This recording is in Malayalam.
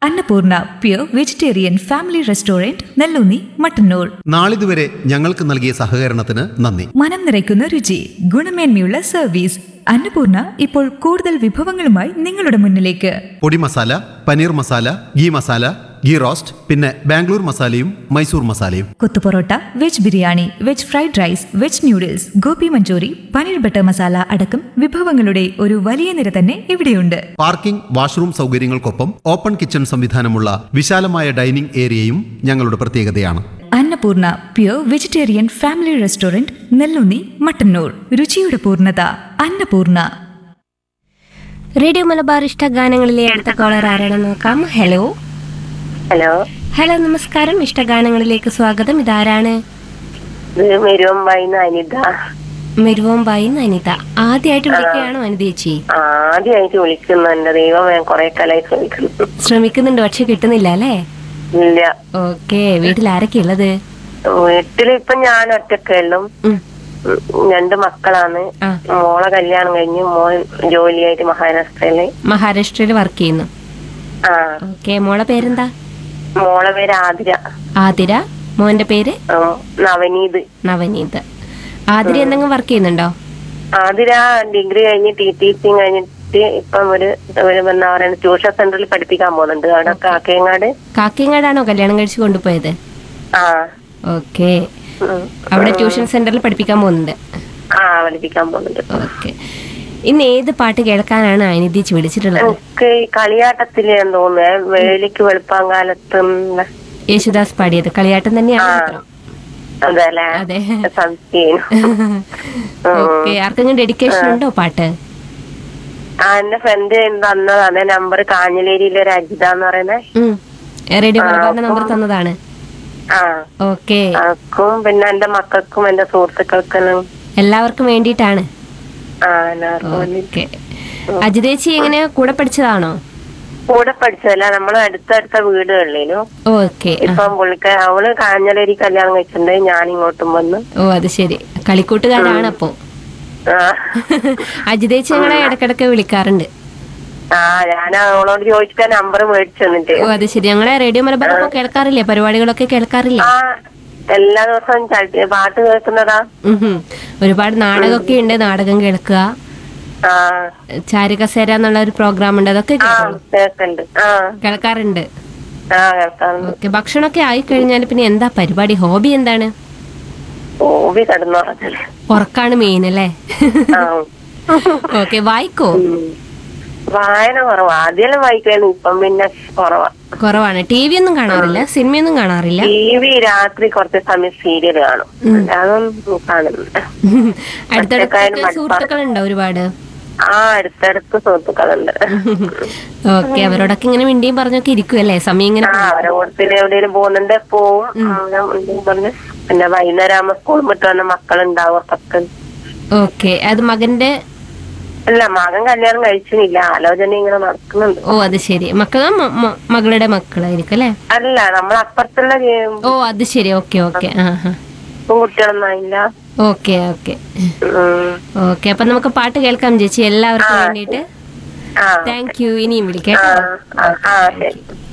Annapurna pure vegetarian family restaurant Nelloonni Mattannur നാളിതുവരെ ഞങ്ങൾക്ക് നൽകിയ സഹകരണത്തിന് നന്ദി മനം നിറയ്ക്കുന്ന രുചി ഗുണമേന്മയുള്ള സർവീസ് അന്നപൂർണ ഇപ്പോൾ കൂടുതൽ വിഭവങ്ങളുമായി നിങ്ങളുടെ മുന്നിലേക്ക് പൊടി മസാല പനീർ മസാല ഗീ മസാല ഗീ റോസ്റ്റ് പിന്നെ ബാംഗ്ലൂർ മസാലയും മൈസൂർ മസാലയും kothu parotta veg biryani veg fried rice veg noodles gobi manchurian paneer butter masala അടക്കം വിഭവങ്ങളുടെ ഒരു വലിയ നിര തന്നെ ഇവിടെയുണ്ട് പാർക്കിംഗ് വാഷ്റൂം സൗകര്യങ്ങൾക്കൊപ്പം ഓപ്പൺ കിച്ചൺ സംവിധാനമുള്ള വിശാലമായ ഡൈനിംഗ് ഏരിയയും ഞങ്ങളുടെ പ്രത്യേകതയാണ് Annapoorna pure vegetarian family restaurant Nellunni Mattannur രുചിയുടെ പൂർണ്ണത അന്നപൂർണ റേഡിയോ മലബാർ ഇഷ്ട ഗാനങ്ങളിലെ അടുത്ത കോളർ ആരാണെന്ന് നോക്കാം ഹലോ ഹലോ ഹലോ നമസ്കാരം ഇഷ്ട ഗാനങ്ങളിലേക്ക് സ്വാഗതം ഇതാരാണ് ഇത് മെരുവം വൈന്ന് അനിത മെരുവം ബായി അനിത ആദ്യമായിട്ട് വിളിക്കുകയാണോ അനിത ചേച്ചി ആദ്യമായിട്ട് വിളിക്കുന്നു എന്റെ ദൈവം ഞാൻ കൊറേ കാലമായിട്ട് വിളിക്കുന്നു ശ്രമിക്കുന്നുണ്ട് പക്ഷെ കിട്ടുന്നില്ല അല്ലേ ഇല്ല ഓക്കെ വീട്ടിൽ ആരൊക്കെ ഉള്ളത് വീട്ടില് ഇപ്പൊ ഞാൻ ഒറ്റക്കുള്ളും ഉം. രണ്ട് മക്കളാണ് ആ. മോളെ കല്യാണം കഴിഞ്ഞ് മോൻ ജോലിയായിട്ട് മഹാരാഷ്ട്രയില് മഹാരാഷ്ട്രയിൽ വർക്ക് ചെയ്യുന്നു ആ ഓക്കെ മോളെ പേരെന്താ മോളെ പേര് ആതിര ആതിര മോന്റെ പേര് ഉം, നവനീത് നവനീത് ആതിര എന്തെങ്കിലും വർക്ക് ചെയ്യുന്നുണ്ടോ ആതിര ഡിഗ്രി കഴിഞ്ഞ് ടി ടി സി കഴിഞ്ഞിട്ട് ഇപ്പം ഒരു ഒരു എന്താ പറയുക ട്യൂഷൻ സെന്ററിൽ പഠിപ്പിക്കാൻ പോകുന്നുണ്ട് അവിടെ കാക്കയങ്ങാട് കാക്കിയങ്ങാടാണോ കല്യാണം കഴിച്ച് കൊണ്ടുപോയത് ആ ഓക്കെ ഉം. അവിടെ ട്യൂഷൻ സെന്ററിൽ പഠിപ്പിക്കാൻ പോകുന്നുണ്ട് ആ പഠിപ്പിക്കാൻ പോകുന്നുണ്ട് ഓക്കെ ഇന്ന് ഏത് പാട്ട് കേൾക്കാനാണ് അനിതീച്ച് വിളിച്ചിട്ടുള്ളത് എനിക്ക് ഈ കളിയാട്ടത്തില് ഞാൻ തോന്നുന്നത് വേലിക്ക് വെളുപ്പാങ്കാലത്ത് ന്ന് യേശുദാസ് പാടിയത് കളിയാട്ടം തന്നെയാണ് ഉത്തരം. അതല്ലേ അതെ സംശയം ഓക്കെ ആർക്കെങ്കിലും ഡെഡിക്കേഷൻ ഉണ്ടോ പാട്ട് ആ എന്റെ ഫ്രണ്ട് തന്നതാണ് നമ്പർ കാഞ്ഞിലേരിയിലെ ഒരു അജിത എന്ന് പറയുന്നത് ഉം. റേഡിയോ മലബാറിന്റെ നമ്പർ തന്നതാണ് ആ ഓക്കെ അവർക്കും പിന്നെ എന്റെ മക്കൾക്കും എന്റെ സുഹൃത്തുക്കൾക്കും എല്ലാവർക്കും വേണ്ടിയിട്ടാണ് ആ എല്ലാവർക്കും വേണ്ടി. ഓക്കെ അജിതേച്ചി എങ്ങനെ കൂടെ പഠിച്ചതാണോ കൂടെ പഠിച്ചതല്ല നമ്മള് അടുത്തടുത്ത വീടുകളിലും ഓക്കെ ഇപ്പം പുള്ളിക്ക അവള് കാഞ്ഞലേരി കല്യാണം കഴിച്ചിട്ടുണ്ട് ഞാൻ ഇങ്ങോട്ടും വന്നു ഓ അത് ശരി കളിക്കൂട്ടുകാരാണ് അപ്പോ ആ അജിതേച്ചി ഞങ്ങളെ ഇടക്കിടക്ക് വിളിക്കാറുണ്ട് ആ ഞാൻ അവളോട് ചോദിച്ചിട്ട് നമ്പർ മേടിച്ചു തന്നിട്ട് ഓ അത് ശരി ഞങ്ങളെ റേഡിയോ മലബാർ ഒക്കെ കേൾക്കാറില്ലേ പരിപാടികളൊക്കെ കേൾക്കാറില്ലേ ആ എല്ലാ ദിവസവും ചട്ടി- പാട്ട് കേൾക്കുന്നതാ ഉം ഹും. ഒരുപാട് നാടകമൊക്കെ ഉണ്ട് നാടകം കേൾക്കുക ആ ചാരുകസേര എന്നുള്ള ഒരു പ്രോഗ്രാം ഉണ്ട് അതൊക്കെ ആ കേൾക്കുള്ളൂ കേൾക്കുന്നുണ്ട് ആ കേൾക്കാറുണ്ട് ആ കേൾക്കാറുണ്ട് ഓക്കെ ഭക്ഷണമൊക്കെ ആയി കഴിഞ്ഞാൽ പിന്നെ എന്താ പരിപാടി ഹോബി എന്താണ് ഓവി കിടന്നുറങ്ങല് ഉറക്കാണ് മെയിൻ അല്ലേ ആ ഓക്കെ വായിക്കോ ഉം. വായന കുറവാ ആദ്യം വായിക്കായിരുന്നു ഇപ്പം പിന്നെ കുറവാ കുറവാണ് ടി വി ഒന്നും കാണാറില്ല സിനിമയൊന്നും കാണാറില്ല ടി വി രാത്രി കുറച്ച് സമയം സീരിയൽ കാണും അതൊന്നും കാണുന്നില്ല അടുത്തടുത്തൊക്കെ സുഹൃത്തുക്കളുണ്ടോ ഒരുപാട് ആ അടുത്തടുത്ത് സുഹൃത്തുക്കളുണ്ട് ഓക്കെ അവരോടൊക്കെ ഇങ്ങനെ മിണ്ടിയും പറഞ്ഞൊക്കെ ഇരിക്കുമല്ലേ സമയം ഇങ്ങനെ ആ അവരെ കൂട്ടത്തിൽ എവിടെയെങ്കിലും പോകുന്നുണ്ട് പോവും അങ്ങനെ ഉണ്ടെങ്കിൽ പറഞ്ഞ് പിന്നെ വൈകുന്നേരം ആകുമ്പോ സ്കൂൾ വിട്ട് വന്ന മക്കളുണ്ടാവും പത്ത് ഓക്കെ അത് മകന്റെ അല്ല മകൻ കല്യാണം കഴിച്ചില്ല ആലോചന ഇങ്ങനെ നടക്കുന്നുണ്ട് ഓ അത് ശരി മക്കളും മ- മ- മകളുടെ മക്കളായിരിക്കും അല്ലേ അല്ല നമ്മൾ അപ്പുറത്തുള്ള ഓ അത് ശരി ഓക്കെ ഓക്കെ ആ ഹാ കുട്ടികളൊന്നും ആയില്ല ഓക്കെ ഓക്കെ ഉം. ഓക്കെ അപ്പൊ നമുക്ക് പാട്ട് കേൾക്കാം ചേച്ചി എല്ലാവർക്കും വേണ്ടിയിട്ട് ആ താങ്ക് യു ഇനിയും ആ വിളിക്കാം ആ, ആ ശരി